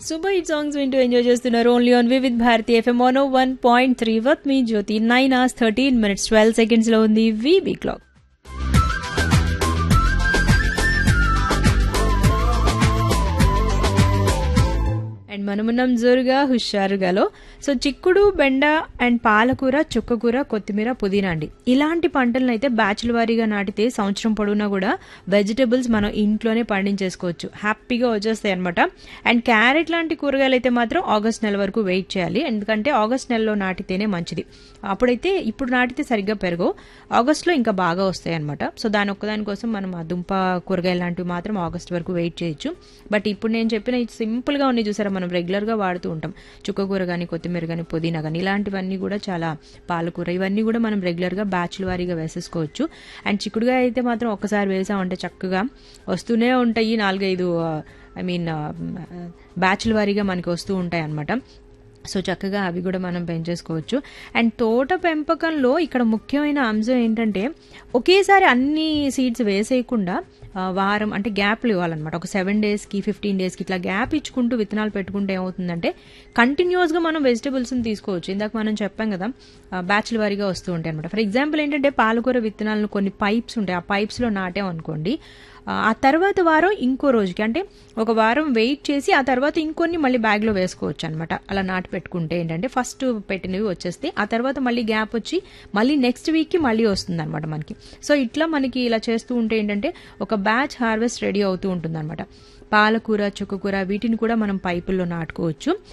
super hit songs వింటూ enjoy చేస్తున్నారు only on Vividh Bharati FM one one point three with me Jyothi nine hours thirteen minutes twelve seconds లో ఉంది VB clock and మనమున్నాం జోరుగా హుషారుగాలో so చిక్కుడు బెండ అండ్ పాలకూర చుక్కకూర కొత్తిమీర పుదీనా అండి ఇలాంటి పంటలను అయితే బ్యాచ్ల వారీగా నాటితే సంవత్సరం పొడవునా కూడా వెజిటబుల్స్ మనం ఇంట్లోనే పండించేసుకోవచ్చు హ్యాపీగా వచ్చేస్తాయి అనమాట అండ్ క్యారెట్ లాంటి కూరగాయలు అయితే మాత్రం ఆగస్ట్ నెల వరకు వెయిట్ చేయాలి ఎందుకంటే ఆగస్ట్ నెలలో నాటితేనే మంచిది అప్పుడైతే ఇప్పుడు నాటితే సరిగ్గా పెరగవు ఆగస్ట్లో ఇంకా బాగా వస్తాయి అనమాట సో దాని ఒక్కదాని కోసం మనం ఆ దుంప కూరగాయలు లాంటివి మాత్రం ఆగస్ట్ వరకు వెయిట్ చేయొచ్చు బట్ ఇప్పుడు నేను చెప్పిన ఈ సింపుల్గా ఉన్నాయి చూసారా మనం రెగ్యులర్గా వాడుతూ ఉంటాం చుక్కకూర కానీ కొత్తిమీర కానీ పుదీనా కానీ ఇలాంటివన్నీ కూడా చాలా పాలకూర ఇవన్నీ కూడా మనం రెగ్యులర్గా బ్యాచ్ల వారీగా వేసేసుకోవచ్చు అండ్ చిక్కుడుగా అయితే మాత్రం ఒక్కసారి వేసామంటే చక్కగా వస్తూనే ఉంటాయి నాలుగైదు ఐ మీన్ బ్యాచ్ల వారీగా మనకి వస్తూ ఉంటాయి అనమాట సో చక్కగా అవి కూడా మనం పెంచేసుకోవచ్చు అండ్ తోట పెంపకంలో ఇక్కడ ముఖ్యమైన అంశం ఏంటంటే ఒకేసారి అన్ని సీడ్స్ వేసేయకుండా వారం అంటే గ్యాప్లు ఇవ్వాలన్నమాట ఒక సెవెన్ డేస్కి ఫిఫ్టీన్ డేస్కి ఇట్లా గ్యాప్ ఇచ్చుకుంటూ విత్తనాలు పెట్టుకుంటే ఏమవుతుందంటే కంటిన్యూస్గా మనం వెజిటబుల్స్ని తీసుకోవచ్చు ఇందాక మనం చెప్పాం కదా బ్యాచ్ల వారీగా వస్తూ ఉంటాయి అనమాట ఫర్ ఎగ్జాంపుల్ ఏంటంటే పాలకూర విత్తనాలను కొన్ని పైప్స్ ఉంటాయి ఆ పైప్స్లో నాటాం అనుకోండి ఆ తర్వాత వారం ఇంకో రోజుకి అంటే ఒక వారం వెయిట్ చేసి ఆ తర్వాత ఇంకొన్ని మళ్ళీ బ్యాగ్లో వేసుకోవచ్చు అనమాట అలా నాటి పెట్టుకుంటే ఏంటంటే ఫస్ట్ పెట్టినవి వచ్చేస్తే ఆ తర్వాత మళ్ళీ గ్యాప్ వచ్చి మళ్ళీ నెక్స్ట్ వీక్కి మళ్ళీ వస్తుంది అనమాట మనకి సో ఇట్లా మనకి ఇలా చేస్తూ ఉంటే ఏంటంటే ఒక బ్యాచ్ హార్వెస్ట్ రెడీ అవుతూ ఉంటుంది అనమాట పాలకూర చుక్కకూర వీటిని కూడా మనం పైపుల్లో నాటుకోవచ్చు